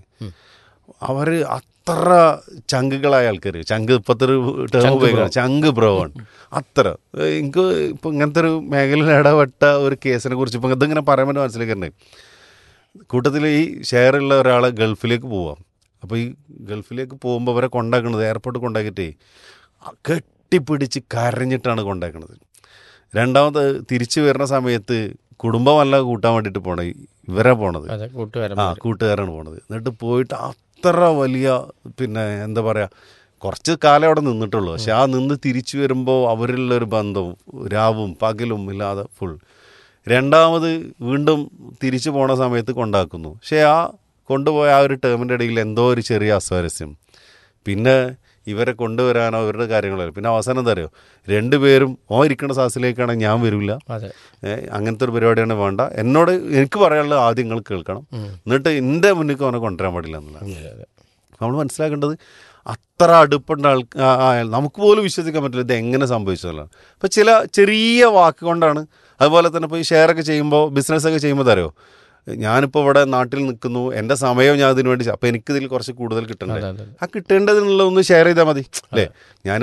അവർ അത്ര ചങ്കുകളായ ആൾക്കാർ ചങ്ക് ഇപ്പോഴത്തെ ഒരു ടേം ഉപയോഗിക്കണം ചങ്ക് ബ്രോവാണ് അത്ര ഏഹ് എനിക്ക് ഇപ്പോൾ ഇങ്ങനത്തെ ഒരു മേഖലയിൽ ഇടപെട്ട ഒരു കേസിനെ കുറിച്ച് ഇപ്പം ഇതിങ്ങനെ പറയുമ്പോൾ മനസ്സിലാക്കണ്ടേ കൂട്ടത്തിൽ ഈ ഷെയറുള്ള ഒരാളെ ഗൾഫിലേക്ക് പോവാം അപ്പോൾ ഈ ഗൾഫിലേക്ക് പോകുമ്പോൾ അവരെ കൊണ്ടാക്കുന്നത് എയർപോർട്ട് കൊണ്ടാക്കിയിട്ടേ കെട്ടിപ്പിടിച്ച് കരഞ്ഞിട്ടാണ് കൊണ്ടാക്കുന്നത് രണ്ടാമത് തിരിച്ചു വരുന്ന സമയത്ത് കുടുംബമല്ല കൂട്ടാൻ വേണ്ടിയിട്ട് പോണത് ഇവരാ പോണത് അതെ കൂട്ടുകാരൻ ആ കൂട്ടുകാരാണ് പോണത് എന്നിട്ട് പോയിട്ട് അത്ര വലിയ പിന്നെ എന്താ പറയുക കുറച്ച് കാലം അവിടെ നിന്നിട്ടുള്ളൂ പക്ഷെ ആ നിന്ന് തിരിച്ചു വരുമ്പോൾ അവരിലുള്ള ഒരു ബന്ധവും രാവും പകലും ഇല്ലാതെ ഫുൾ രണ്ടാമത് വീണ്ടും തിരിച്ചു പോണ സമയത്ത് കൊണ്ടാക്കുന്നു പക്ഷേ ആ കൊണ്ടുപോയ ആ ഒരു ടേമിൻ്റെ ഇടയിൽ എന്തോ ഒരു ചെറിയ അസ്വാരസ്യം പിന്നെ ഇവരെ കൊണ്ടുവരാനോ അവരുടെ കാര്യങ്ങളോ പിന്നെ അവസാനം എന്താ അറിയോ രണ്ടുപേരും ഓ ഇരിക്കുന്ന സാഹസിലേക്കാണെങ്കിൽ ഞാൻ വരില്ല അതെ ഏ, അങ്ങനത്തെ ഒരു പരിപാടിയാണ് വേണ്ട എന്നോട് എനിക്ക് പറയാനുള്ളത് ആദ്യം നിങ്ങൾ കേൾക്കണം എന്നിട്ട് എൻ്റെ മുന്നിലേക്ക് അവനെ കൊണ്ടുവരാൻ പാടില്ല എന്നുള്ളത് നമ്മൾ മനസ്സിലാക്കേണ്ടത് അത്ര അടുപ്പുണ്ട ആൾ ആ- ആയാൽ നമുക്ക് പോലും വിശ്വസിക്കാൻ പറ്റില്ല ഇത് എങ്ങനെ സംഭവിച്ചതല്ല അപ്പോൾ ചില ചെറിയ വാക്ക് കൊണ്ടാണ് അതുപോലെ തന്നെ ഇപ്പോൾ ഈ ഷെയറൊക്കെ ചെയ്യുമ്പോൾ ബിസിനസ്സൊക്കെ ചെയ്യുമ്പോൾ തരോ ഞാനിപ്പോൾ ഇവിടെ നാട്ടിൽ നിൽക്കുന്നു എൻ്റെ സമയം ഞാൻ അതിന് വേണ്ടി അപ്പോൾ എനിക്കിതിൽ കുറച്ച് കൂടുതൽ കിട്ടണ്ടേ അതെ, അതെ. ആ കിട്ടേണ്ടതിനുള്ള ഒന്ന് ഷെയർ ചെയ്താൽ മതി അല്ലേ ഞാൻ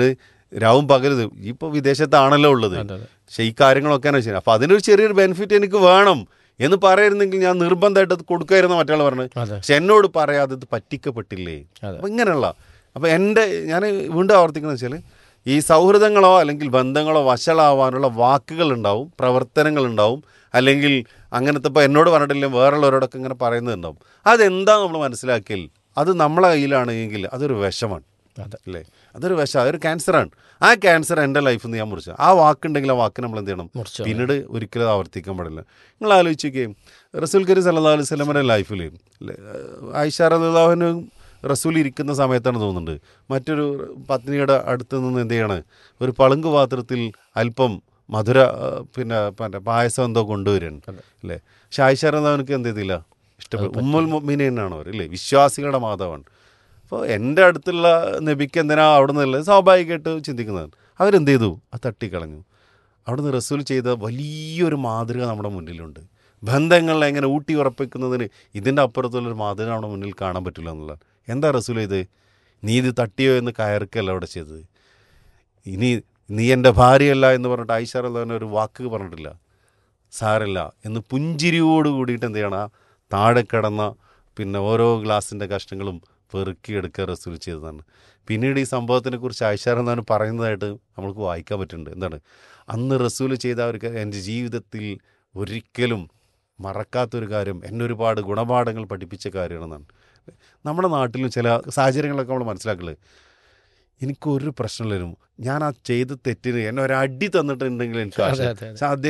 രാവും പകലും ഇപ്പോൾ വിദേശത്താണല്ലോ ഉള്ളത് അതെ അതെ പക്ഷെ ഈ കാര്യങ്ങളൊക്കെയാണ് ശരി അപ്പോൾ അതിനൊരു ചെറിയൊരു ബെനിഫിറ്റ് എനിക്ക് വേണം എന്ന് പറയായിരുന്നെങ്കിൽ ഞാൻ നിർബന്ധമായിട്ട് അത് കൊടുക്കുമായിരുന്നു മറ്റാൾ പറഞ്ഞത് അതെ പക്ഷെ എന്നോട് പറയാതെ ഇത് പറ്റിക്കപ്പെട്ടില്ലേ അതെ. അപ്പം ഇങ്ങനെയുള്ള അപ്പോൾ എൻ്റെ ഞാൻ വീണ്ടും ആവർത്തിക്കുന്നത് വെച്ചാൽ ഈ സൗഹൃദങ്ങളോ അല്ലെങ്കിൽ ബന്ധങ്ങളോ വഷളാവാനുള്ള വാക്കുകൾ ഉണ്ടാവും പ്രവർത്തനങ്ങൾ ഉണ്ടാവും അല്ലെങ്കിൽ അങ്ങനത്തെ ഇപ്പോൾ എന്നോട് പറഞ്ഞിട്ടില്ല വേറുള്ളവരോടൊക്കെ ഇങ്ങനെ പറയുന്നുണ്ടാവും അതെന്താ നമ്മൾ മനസ്സിലാക്കിയാൽ അത് നമ്മളെ കയ്യിലാണ് എങ്കിൽ അതൊരു വിഷമാണ് അതെ അല്ലേ അതൊരു വിഷം അതൊരു ക്യാൻസറാണ് ആ ക്യാൻസർ എൻ്റെ ലൈഫിൽ നിന്ന് ഞാൻ മുറിച്ചു ആ വാക്കുണ്ടെങ്കിൽ ആ വാക്ക് നമ്മൾ എന്ത് ചെയ്യണം മുറിച്ചു പിന്നീട് ഒരിക്കലും അത് ആവർത്തിക്കാൻ പാടില്ല നിങ്ങൾ ആലോചിക്കുകയും റസൂൽ കരീം സല്ലാ അലൈഹി സ്വലമയുടെ ലൈഫിൽ ആയിഷ റലാഹുവിന് റസൂൽ ഇരിക്കുന്ന സമയത്താണ് തോന്നുന്നുണ്ട് മറ്റൊരു പത്നിയുടെ അടുത്ത് നിന്ന് എന്ത് ചെയ്യാണ് ഒരു പളുങ്ക് പാത്രത്തിൽ അല്പം മധുര ആ, പിന്നെ പിന്നെ പായസം എന്തോ കൊണ്ടുവരുന്നുണ്ട് അല്ലേ പക്ഷെ ആയിഷ റലാഹുവിനക്ക് എന്ത് ചെയ്തില്ല ഇഷ്ടപ്പെട്ടു ഉമ്മുൽ മൊമീനാണ് അവർ അല്ലേ വിശ്വാസികളുടെ മാതാവാണ് അപ്പോൾ എൻ്റെ അടുത്തുള്ള നബിക്ക് എന്തിനാ അവിടെ നിന്നുള്ളത് സ്വാഭാവികമായിട്ട് ചിന്തിക്കുന്നത് അവരെന്ത് ചെയ്തു അത് തട്ടിക്കളഞ്ഞു അവിടുന്ന് റസൂൽ ചെയ്ത വലിയൊരു മാതൃക നമ്മുടെ മുന്നിലുണ്ട് ബന്ധങ്ങളെ എങ്ങനെ ഊട്ടി ഉറപ്പിക്കുന്നതിന് ഇതിൻ്റെ അപ്പുറത്തുള്ളൊരു മാതൃക നമ്മുടെ മുന്നിൽ കാണാൻ പറ്റില്ല എന്നുള്ളതാണ് എന്താ റസൂൽ ഇത് നീ ഇത് തട്ടിയോ എന്ന് കയർക്കല്ല അവിടെ ചെയ്തത് ഇനി നീ എൻ്റെ ഭാര്യയല്ല എന്ന് പറഞ്ഞിട്ട് ഐഷാർ അള്ളഹാൻ ഒരു വാക്ക് പറഞ്ഞിട്ടില്ല സാരല്ല എന്ന് പുഞ്ചിരിയോട് കൂടിയിട്ട് എന്ത് ചെയ്യണം ആ താഴെ കിടന്ന പിന്നെ ഓരോ ഗ്ലാസിൻ്റെ കഷ്ണങ്ങളും പെറുക്കിയെടുക്കുക റസൂൽ ചെയ്തതാണ് പിന്നീട് ഈ സംഭവത്തിനെ കുറിച്ച് ആയിഷാർ എന്നാണ് പറയുന്നതായിട്ട് നമ്മൾക്ക് വായിക്കാൻ പറ്റുന്നുണ്ട് എന്താണ് അന്ന് റസൂൽ ചെയ്ത ഒരു കാര്യം എൻ്റെ ജീവിതത്തിൽ ഒരിക്കലും മറക്കാത്തൊരു കാര്യം എന്നെ ഒരുപാട് ഗുണപാഠങ്ങൾ പഠിപ്പിച്ച കാര്യമാണെന്നാണ് നമ്മുടെ നാട്ടിലും ചില സാഹചര്യങ്ങളൊക്കെ നമ്മൾ മനസ്സിലാക്കുള്ളത് എനിക്കൊരു പ്രശ്നമില്ലായിരുന്നു ഞാൻ ആ ചെയ്ത തെറ്റിന് എന്നെ ഒരടി തന്നിട്ടുണ്ടെങ്കിൽ എനിക്ക് അതെ ആശ- അതെ അതെ പക്ഷെ അദ്ദേഹം